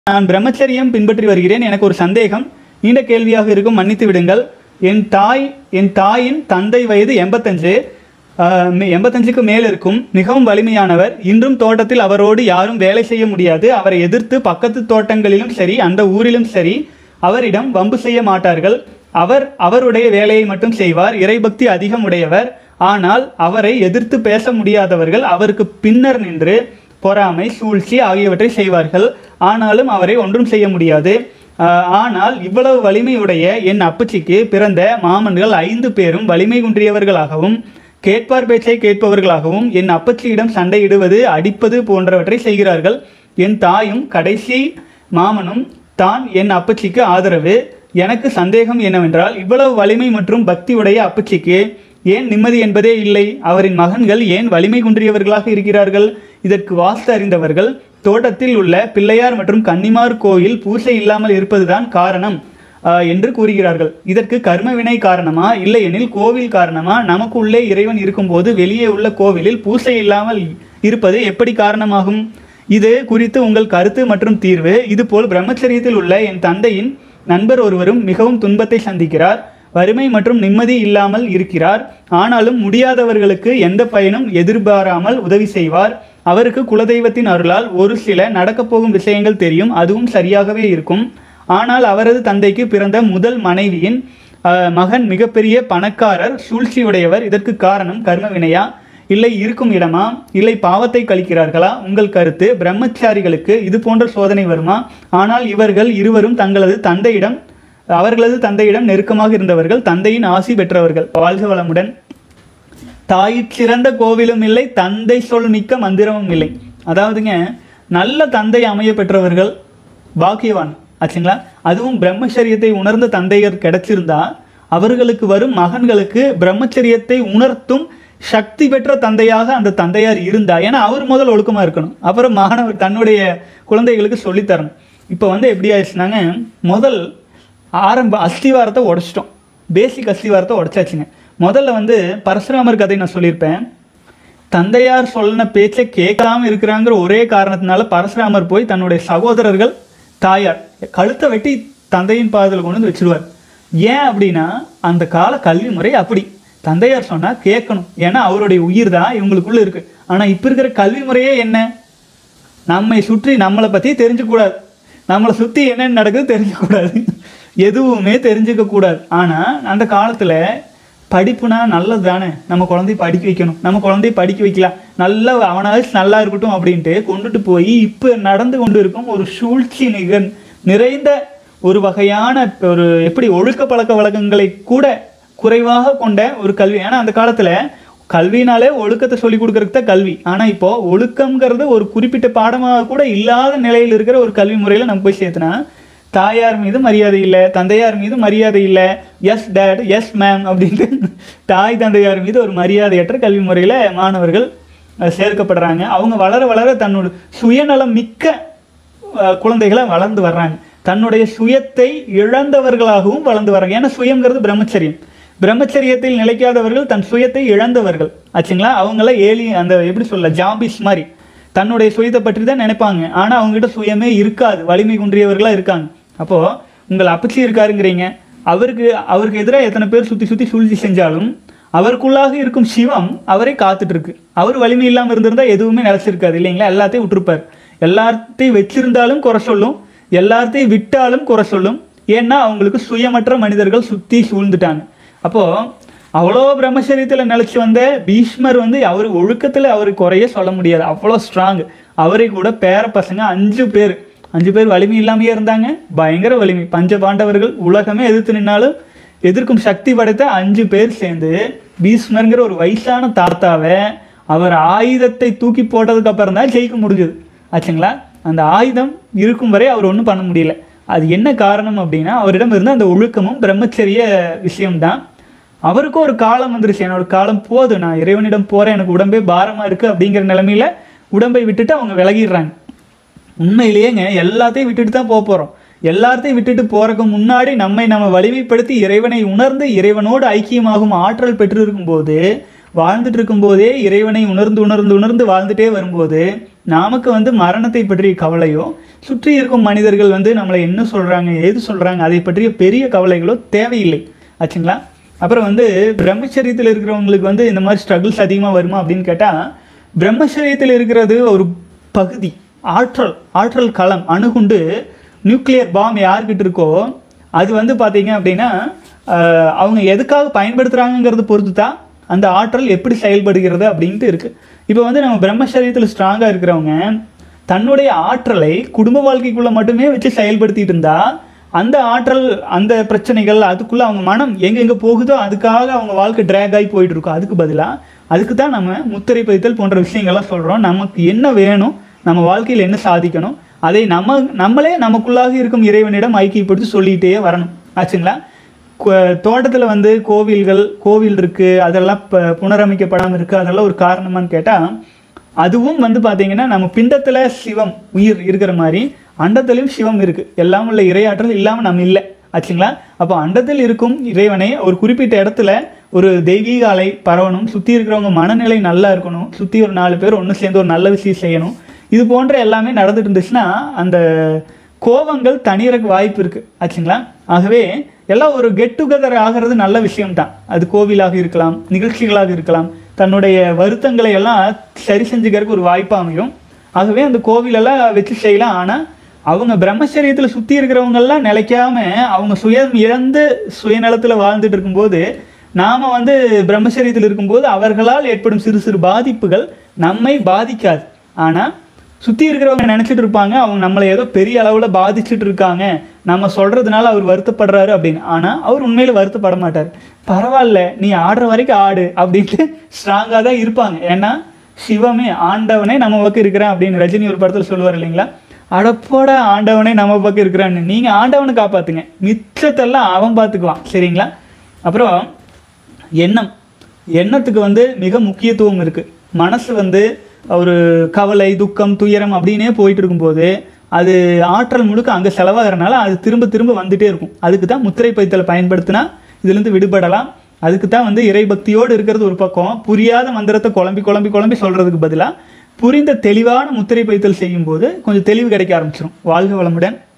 நான் பிரம்மச்சரியம் பின்பற்றி வருகிறேன் எனக்கு ஒரு சந்தேகம் நீண்ட கேள்வியாக இருக்கும் மன்னித்து விடுங்கள் என் தாய் என் தாயின் தந்தை வயது எண்பத்தஞ்சு எண்பத்தஞ்சுக்கு மேல் இருக்கும் மிகவும் வலிமையானவர் இன்றும் தோட்டத்தில் அவரோடு யாரும் வேலை செய்ய முடியாது அவரை எதிர்த்து பக்கத்து தோட்டங்களிலும் சரி அந்த ஊரிலும் சரி அவரிடம் வம்பு செய்ய மாட்டார்கள் அவர் அவருடைய வேலையை மட்டும் செய்வார் இறைபக்தி அதிகம் உடையவர் ஆனால் அவரை எதிர்த்து பேச முடியாதவர்கள் அவருக்கு பின்னர் நின்று பொறாமை சூழ்ச்சி ஆகியவற்றை செய்வார்கள் ஆனாலும் அவரை ஒன்றும் செய்ய முடியாது ஆஹ், ஆனால் இவ்வளவு வலிமையுடைய என் அப்பச்சிக்கு பிறந்த மாமன்கள் ஐந்து பேரும் வலிமை குன்றியவர்களாகவும் கேட்பார் பேச்சை கேட்பவர்களாகவும் என் அப்பச்சியிடம் சண்டையிடுவது அடிப்பது போன்றவற்றை செய்கிறார்கள் என் தாயும் கடைசி மாமனும் தான் என் அப்பச்சிக்கு ஆதரவு எனக்கு சந்தேகம் என்னவென்றால் இவ்வளவு வலிமை மற்றும் பக்தி உடைய அப்பச்சிக்கு ஏன் நிம்மதி என்பதே இல்லை அவரின் மகன்கள் ஏன் வலிமை குன்றியவர்களாக இருக்கிறார்கள் இதற்கு வாஸ்து அறிந்தவர்கள் தோட்டத்தில் உள்ள பிள்ளையார் மற்றும் கன்னிமார் கோயில் பூசை இல்லாமல் இருப்பதுதான் காரணம் ஆஹ், என்று கூறுகிறார்கள் இதற்கு கர்ம வினை காரணமா இல்லையெனில் கோவில் காரணமா நமக்கு உள்ளே இறைவன் இருக்கும்போது வெளியே உள்ள கோவிலில் பூசை இல்லாமல் இருப்பது எப்படி காரணமாகும் இது குறித்து உங்கள் கருத்து மற்றும் தீர்வு இதுபோல் பிரம்மச்சரியத்தில் உள்ள என் தந்தையின் நண்பர் ஒருவரும் மிகவும் துன்பத்தை சந்திக்கிறார் வறுமை மற்றும் நிம்மதி இல்லாமல் இருக்கிறார் ஆனாலும் முடியாதவர்களுக்கு எந்த பயனும் எதிர்பாராமல் உதவி செய்வார் அவருக்கு குலதெய்வத்தின் அருளால் ஒரு சில நடக்கப் போகும் விஷயங்கள் தெரியும் அதுவும் சரியாகவே இருக்கும் ஆனால் அவரது தந்தைக்கு பிறந்த முதல் மனைவியின் அஹ், மகன் மிகப்பெரிய பணக்காரர் சூழ்ச்சியுடையவர் இதற்கு காரணம் கர்ம வினையா இல்லை இருக்கும் இடமா இல்லை பாவத்தை கழிக்கிறார்களா உங்கள் கருத்து பிரம்மச்சாரிகளுக்கு இது போன்ற சோதனை வருமா ஆனால் இவர்கள் இருவரும் தங்களது தந்தையிடம் அவர்களது தந்தையிடம் நெருக்கமாக இருந்தவர்கள் தந்தையின் ஆசி பெற்றவர்கள் வாழ்க வளமுடன் தாயிற் சிறந்த கோவிலும் இல்லை தந்தை சொல் மிக்க மந்திரமும் இல்லை அதாவதுங்க நல்ல தந்தை அமைய பெற்றவர்கள் பாக்கியவான் ஆச்சுங்களா அதுவும் பிரம்மச்சரியத்தை உணர்ந்த தந்தையர் கிடைச்சிருந்தா அவர்களுக்கு வரும் மகன்களுக்கு பிரம்மச்சரியத்தை உணர்த்தும் சக்தி பெற்ற தந்தையாக அந்த தந்தையார் இருந்தா ஏன்னா அவர் முதல் ஒழுக்கமாக இருக்கணும் அப்புறம் மாணவர் தன்னுடைய குழந்தைகளுக்கு சொல்லித் தரணும் இப்போ வந்து எப்படி ஆயிடுச்சுனாங்க முதல் ஆரம்ப அஸ்திவாரத்தை உடைச்சிட்டோம் பேசிக் அஸ்திவாரத்தை உடைச்சாச்சுங்க முதல்ல வந்து பரசுராமர் கதை நான் சொல்லியிருப்பேன் தந்தையார் சொன்ன பேச்சை கேட்காம இருக்கிறாங்கிற ஒரே காரணத்தினால பரசுராமர் போய் தன்னுடைய சகோதரர்கள் தாயார் கழுத்தை வெட்டி தந்தையின் பாதத்தில் கொண்டு வந்து வச்சிருவார் ஏன் அப்படின்னா அந்த கால கல்வி முறை அப்படி தந்தையார் சொன்னா கேட்கணும் ஏன்னா அவருடைய உயிர் தான் இவங்களுக்குள்ள இருக்கு ஆனா இப்ப இருக்கிற கல்வி முறையே என்ன நம்மை சுற்றி நம்மளை பற்றி தெரிஞ்சுக்கூடாது நம்மளை சுற்றி என்னென்ன நடக்குது தெரிஞ்சுக்கூடாது எதுவுமே தெரிஞ்சுக்க கூடாது ஆனால் அந்த காலத்தில் படிப்புனா நல்லது தானே நம்ம குழந்தைய படிக்க வைக்கணும் நம்ம குழந்தைய படிக்க வைக்கலாம் நல்லா அவனாச்சும் நல்லா இருக்கட்டும் அப்படின்ட்டு கொண்டுட்டு போய் இப்போ நடந்து கொண்டு இருக்கும் ஒரு சூழ்ச்சி நிகழ் நிறைந்த ஒரு வகையான ஒரு எப்படி ஒழுக்க பழக்க வழக்கங்களை கூட குறைவாக கொண்ட ஒரு கல்வி ஏன்னா அந்த காலத்தில் கல்வினாலே ஒழுக்கத்தை சொல்லி கொடுக்கறதுக்கு தான் கல்வி ஆனால் இப்போ ஒழுக்கம்ங்கிறது ஒரு குறிப்பிட்ட பாடமாக கூட இல்லாத நிலையில் இருக்கிற ஒரு கல்வி முறையில் நம்ம போய் சேர்த்துனா தாயார் மீது மரியாதை இல்லை தந்தையார் மீது மரியாதை இல்லை எஸ் டேட் எஸ் மேம் அப்படின்ட்டு தாய் தந்தையார் மீது ஒரு மரியாதையற்ற கல்வி முறையில் மாணவர்கள் அஹ், சேர்க்கப்படுறாங்க அவங்க வளர வளர தன்னோட சுயநலம் மிக்க அஹ், குழந்தைகளை வளர்ந்து வர்றாங்க தன்னுடைய சுயத்தை இழந்தவர்களாகவும் வளர்ந்து வர்றாங்க ஏன்னா சுயங்கிறது பிரம்மச்சரியம் பிரம்மச்சரியத்தில் நிலைக்காதவர்கள் தன் சுயத்தை இழந்தவர்கள் ஆச்சுங்களா அவங்கள ஏலி அந்த எப்படி சொல்ல ஜாம்பிஸ் மாதிரி தன்னுடைய சுயத்தை பற்றி தான் நினைப்பாங்க ஆனால் அவங்ககிட்ட சுயமே இருக்காது வலிமை குன்றியவர்களாக இருக்காங்க அப்போது உங்கள் அப்பச்சி இருக்காருங்கிறீங்க அவருக்கு அவருக்கு எதிராக எத்தனை பேர் சுற்றி சுற்றி சூழ்ச்சி செஞ்சாலும் அவருக்குள்ளாக இருக்கும் சிவம் அவரை காத்துட்டு இருக்கு அவர் வலிமை இல்லாமல் இருந்திருந்தா எதுவுமே நிலச்சிருக்காது இல்லைங்களா எல்லாத்தையும் விட்டுருப்பார் எல்லாத்தையும் வச்சிருந்தாலும் குறை சொல்லும் எல்லாத்தையும் விட்டாலும் குறை சொல்லும் ஏன்னா அவங்களுக்கு சுயமற்ற மனிதர்கள் சுற்றி சூழ்ந்துட்டாங்க அப்போது அவ்வளோ பிரம்மச்சரியத்தில் நிலச்சி வந்த பீஷ்மர் வந்து அவர் ஒழுக்கத்தில் அவர் குறைய சொல்ல முடியாது அவ்வளோ ஸ்ட்ராங் அவரை கூட பேர பசங்க அஞ்சு பேர் அஞ்சு பேர் வலிமை இல்லாமையே இருந்தாங்க பயங்கர வலிமை பஞ்ச பாண்டவர்கள் உலகமே எதிர்த்து நின்னாலும் எதிர்க்கும் சக்தி படைத்த அஞ்சு பேர் சேர்ந்து பீஷ்மருங்கிற ஒரு வயசான தாத்தாவை அவர் ஆயுதத்தை தூக்கி போட்டதுக்கு அப்புறம் தான் ஜெயிக்க முடிஞ்சது ஆச்சுங்களா அந்த ஆயுதம் இருக்கும் வரை அவர் ஒன்றும் பண்ண முடியல அது என்ன காரணம் அப்படின்னா அவரிடம் இருந்த அந்த ஒழுக்கமும் பிரம்மச்சரிய விஷயம்தான் அவருக்கும் ஒரு காலம் வந்துருச்சு என்னோட காலம் போதும் நான் இறைவனிடம் போகிறேன் எனக்கு உடம்பே பாரமாக இருக்குது அப்படிங்கிற நிலமையில உடம்பை விட்டுட்டு அவங்க விலகிடுறாங்க உண்மையிலேயேங்க எல்லாத்தையும் விட்டுட்டு தான் போக போகிறோம் எல்லாத்தையும் விட்டுட்டு போறதுக்கு முன்னாடி நம்மை நம்ம வலிமைப்படுத்தி இறைவனை உணர்ந்து இறைவனோடு ஐக்கியமாகும் ஆற்றல் பெற்றிருக்கும் போது வாழ்ந்துட்டு இருக்கும்போதே இறைவனை உணர்ந்து உணர்ந்து உணர்ந்து வாழ்ந்துட்டே வரும்போது நமக்கு வந்து மரணத்தை பற்றிய கவலையோ சுற்றி இருக்கும் மனிதர்கள் வந்து நம்மளை என்ன சொல்கிறாங்க ஏது சொல்கிறாங்க அதை பற்றிய பெரிய கவலைகளோ தேவையில்லை ஆச்சுங்களா அப்புறம் வந்து பிரம்மச்சரியத்தில் இருக்கிறவங்களுக்கு வந்து இந்த மாதிரி ஸ்ட்ரகிள்ஸ் அதிகமாக வருமா அப்படின்னு கேட்டால் பிரம்மச்சரியத்தில் இருக்கிறது ஒரு பகுதி ஆற்றல் ஆற்றல் களம் அணுகுண்டு நியூக்ளியர் பாம் யார்கிட்ட இருக்கோ அது வந்து பார்த்தீங்க அப்படின்னா ஆஹ், அவங்க எதுக்காக பயன்படுத்துகிறாங்கங்கிறது பொறுத்து தான் அந்த ஆற்றல் எப்படி செயல்படுகிறது அப்படின்ட்டு இருக்குது இப்போ வந்து நம்ம பிரம்மச்சரியத்தில் ஸ்ட்ராங்காக இருக்கிறவங்க தன்னுடைய ஆற்றலை குடும்ப வாழ்க்கைக்குள்ளே மட்டுமே வச்சு செயல்படுத்திட்டு இருந்தா அந்த ஆற்றல் அந்த பிரச்சனைகள் அதுக்குள்ளே அவங்க மனம் எங்கெங்கே போகுதோ அதுக்காக அவங்க வாழ்க்கை ட்ராக் ஆகி போயிட்டு இருக்கும் அதுக்கு பதிலாக அதுக்கு தான் நம்ம முத்திரை பதித்தல் போன்ற விஷயங்கள்லாம் சொல்கிறோம் நமக்கு என்ன வேணும் நம்ம வாழ்க்கையில் என்ன சாதிக்கணும் அதை நம்ம நம்மளே நமக்குள்ளாக இருக்கும் இறைவனிடம் ஐக்கியப்படுத்தி சொல்லிகிட்டே வரணும் ஆச்சுங்களா தோட்டத்தில் வந்து கோவில்கள் கோவில் இருக்குது அதெல்லாம் இப்போ புனரமைக்கப்படாமல் இருக்குது அதெல்லாம் ஒரு காரணமான்னு கேட்டால் அதுவும் வந்து பார்த்தீங்கன்னா நம்ம பிண்டத்தில் சிவம் உயிர் இருக்கிற மாதிரி அண்டத்திலையும் சிவம் இருக்குது எல்லாம் உள்ள இறையாற்றல் இல்லாமல் நம்ம இல்லை ஆச்சுங்களா அப்போ அண்டத்தில் இருக்கும் இறைவனை ஒரு குறிப்பிட்ட இடத்துல ஒரு தெய்வீக அலை பரவணும் சுற்றி இருக்கிறவங்க மனநிலை நல்லா இருக்கணும் சுற்றி ஒரு நாலு பேர் ஒன்று சேர்ந்து ஒரு நல்ல விஷயம் செய்யணும் இது போன்ற எல்லாமே நடந்துட்டு இருந்துச்சுன்னா அந்த கோபங்கள் தனியறக்கு வாய்ப்பு இருக்குது ஆச்சுங்களா ஆகவே எல்லாம் ஒரு கெட் டுகெதர் ஆகிறது நல்ல விஷயம்தான் அது கோவிலாக இருக்கலாம் நிகழ்ச்சிகளாக இருக்கலாம் தன்னுடைய வருத்தங்களை எல்லாம் சரி செஞ்சுக்கிறதுக்கு ஒரு வாய்ப்பு அமையும் ஆகவே அந்த கோவிலெல்லாம் வச்சு செய்யலாம் ஆனால் அவங்க பிரம்மச்சரியத்தில் சுற்றி இருக்கிறவங்கெல்லாம் நிலைக்காம அவங்க சுயம் இழந்து சுயநலத்தில் வாழ்ந்துட்டு இருக்கும்போது நாம் வந்து பிரம்மச்சரியத்தில் இருக்கும்போது அவர்களால் ஏற்படும் சிறு சிறு பாதிப்புகள் நம்மை பாதிக்காது ஆனால் சுற்றி இருக்கிறவங்க நினச்சிட்டு இருப்பாங்க அவங்க நம்மளை ஏதோ பெரிய அளவில் பாதிச்சுட்டு இருக்காங்க நம்ம சொல்கிறதுனால அவர் வருத்தப்படுறாரு அப்படின்னு ஆனால் அவர் உண்மையில் வருத்தப்பட மாட்டார் பரவாயில்ல நீ ஆடுற வரைக்கும் ஆடு அப்படின்ட்டு ஸ்ட்ராங்காக தான் இருப்பாங்க ஏன்னா சிவமே ஆண்டவனே நம்ம பக்கம் இருக்கிறான் அப்படின்னு ரஜினி ஒரு படத்தில் சொல்லுவார் இல்லைங்களா அடப்போட ஆண்டவனே நம்ம பக்கம் இருக்கிறான்னு நீங்கள் ஆண்டவனை காப்பாற்றுங்க மிச்சத்தெல்லாம் அவன் பார்த்துக்குவான் சரிங்களா அப்புறம் எண்ணம் எண்ணத்துக்கு வந்து மிக முக்கியத்துவம் இருக்குது மனசு வந்து ஒரு கவலை துக்கம் துயரம் அப்படின்னே போயிட்டு இருக்கும்போது அது ஆற்றல் முழுக்க அங்கே செலவாகிறனால அது திரும்ப திரும்ப வந்துட்டே இருக்கும் அதுக்கு தான் முத்திரை பைத்தலை பயன்படுத்தினா இதுலேருந்து விடுபடலாம் அதுக்கு தான் வந்து இறைபக்தியோடு இருக்கிறது ஒரு பக்கம் புரியாத மந்திரத்தை குழம்பி குழம்பி குழம்பி சொல்கிறதுக்கு பதிலாக புரிந்த தெளிவான முத்திரை பைத்தல் செய்யும்போது கொஞ்சம் தெளிவு கிடைக்க ஆரம்பிச்சிடும் வாழ்க வளமுடன்